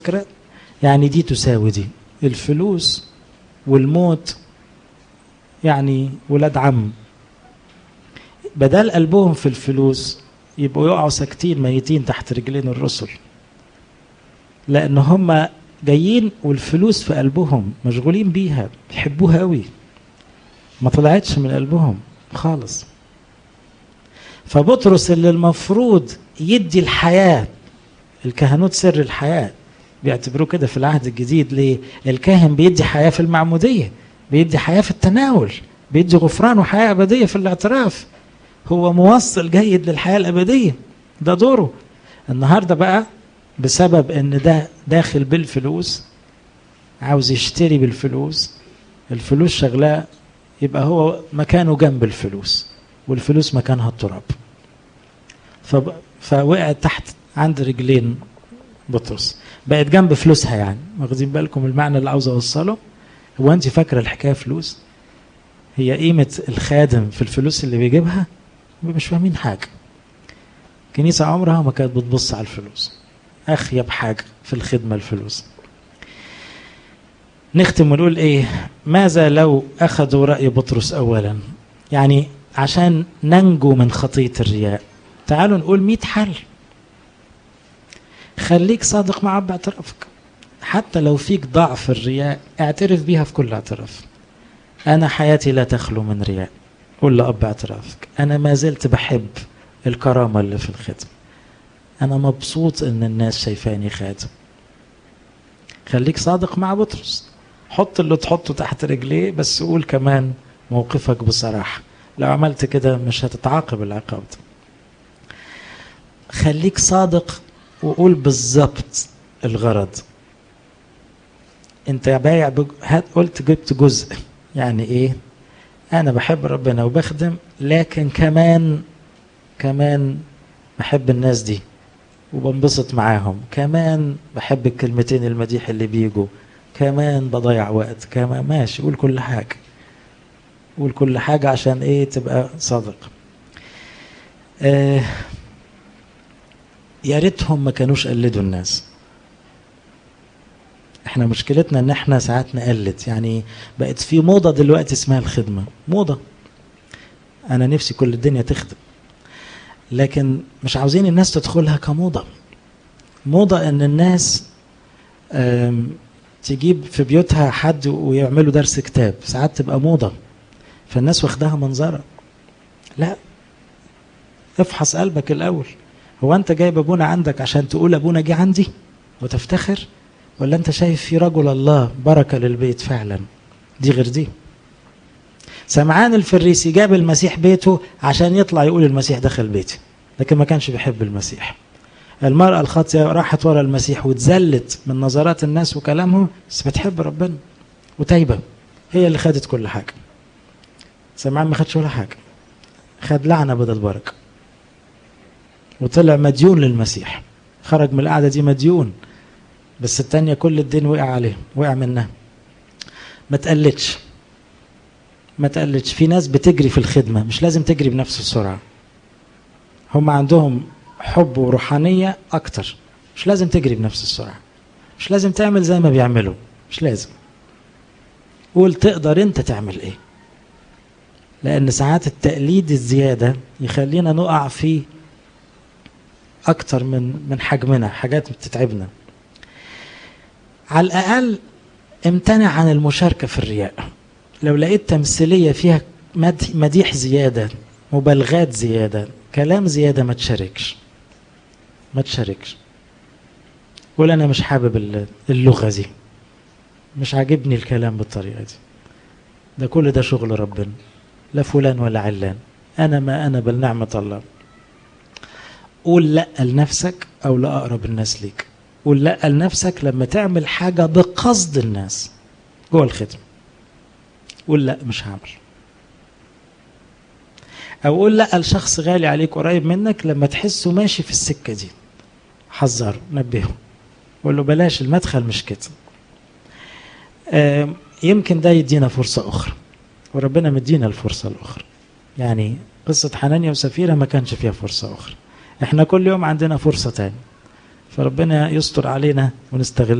فكرة يعني دي تساوي دي الفلوس والموت يعني ولاد عم بدل قلبهم في الفلوس يبقوا يقعوا ساكتين ميتين تحت رجلين الرسل لان هم جايين والفلوس في قلبهم مشغولين بيها بيحبوها قوي ما طلعتش من قلبهم خالص فبطرس اللي المفروض يدي الحياة الكهنوت سر الحياة بيعتبروه كده في العهد الجديد ليه الكاهن بيدي حياة في المعمودية بيدي حياة في التناول بيدي غفران وحياة أبدية في الاعتراف هو موصل جيد للحياة الأبدية ده دوره النهاردة بقى بسبب ان ده داخل بالفلوس عاوز يشتري بالفلوس الفلوس شغلاه يبقى هو مكانه جنب الفلوس والفلوس مكانها التراب فب... فوقعت تحت عند رجلين بطرس بقت جنب فلوسها يعني واخدين بالكم المعنى اللي عاوز اوصله هو انت فاكره الحكايه فلوس هي قيمه الخادم في الفلوس اللي بيجيبها مش فاهمين حاجه كنيسه عمرها ما كانت بتبص على الفلوس اخيب حاجه في الخدمه الفلوس نختم ونقول ايه ماذا لو اخذوا راي بطرس اولا يعني عشان ننجو من خطيه الرياء تعالوا نقول مئة حل خليك صادق مع رب اعترافك حتى لو فيك ضعف الرياء اعترف بيها في كل اعتراف انا حياتي لا تخلو من رياء قول لأب اعترافك انا ما زلت بحب الكرامه اللي في الخدمه انا مبسوط ان الناس شايفاني خادم خليك صادق مع بطرس حط اللي تحطه تحت رجليه بس قول كمان موقفك بصراحه لو عملت كده مش هتتعاقب العقاب ده خليك صادق وقول بالظبط الغرض انت بايع بج... هات قلت جبت جزء يعني ايه انا بحب ربنا وبخدم لكن كمان كمان بحب الناس دي وبنبسط معاهم كمان بحب الكلمتين المديح اللي بيجوا كمان بضيع وقت كمان ماشي قول كل حاجة قول كل حاجة عشان ايه تبقى صادق آه يا ريتهم ما كانوش قلدوا الناس احنا مشكلتنا ان احنا ساعات نقلد يعني بقت في موضة دلوقتي اسمها الخدمة موضة انا نفسي كل الدنيا تخدم لكن مش عاوزين الناس تدخلها كموضة موضة ان الناس تجيب في بيوتها حد ويعملوا درس كتاب ساعات تبقى موضة فالناس واخداها منظرة لا افحص قلبك الاول هو انت جايب ابونا عندك عشان تقول ابونا جه عندي وتفتخر ولا انت شايف في رجل الله بركة للبيت فعلا دي غير دي سمعان الفريسي جاب المسيح بيته عشان يطلع يقول المسيح دخل بيتي لكن ما كانش بيحب المسيح المرأة الخاطئة راحت ورا المسيح واتذلت من نظرات الناس وكلامهم بس بتحب ربنا وتايبة هي اللي خدت كل حاجة سمعان ما خدش ولا حاجة خد لعنة بدل بركة وطلع مديون للمسيح خرج من القعدة دي مديون بس التانية كل الدين وقع عليه وقع منها ما تقلتش ما تقلتش في ناس بتجري في الخدمة مش لازم تجري بنفس السرعة هم عندهم حب وروحانية أكتر مش لازم تجري بنفس السرعة مش لازم تعمل زي ما بيعملوا مش لازم قول تقدر انت تعمل ايه لأن ساعات التقليد الزيادة يخلينا نقع في أكتر من من حجمنا حاجات بتتعبنا على الأقل امتنع عن المشاركة في الرياء لو لقيت تمثيلية فيها مديح زيادة مبالغات زيادة كلام زيادة ما تشاركش ما تشاركش قول أنا مش حابب اللغة دي مش عاجبني الكلام بالطريقة دي ده كل ده شغل ربنا لا فلان ولا علان أنا ما أنا بل نعمة الله قول لا لنفسك أو لأقرب الناس ليك قول لا لنفسك لما تعمل حاجة بقصد الناس جوه الخدمة قول لا مش هعمل او قول لا لشخص غالي عليك قريب منك لما تحسه ماشي في السكة دي حذره نبهه قول له بلاش المدخل مش كده يمكن ده يدينا فرصة أخرى وربنا مدينا الفرصة الأخرى يعني قصة حنانيا وسفيرة ما كانش فيها فرصة أخرى احنا كل يوم عندنا فرصة تاني فربنا يستر علينا ونستغل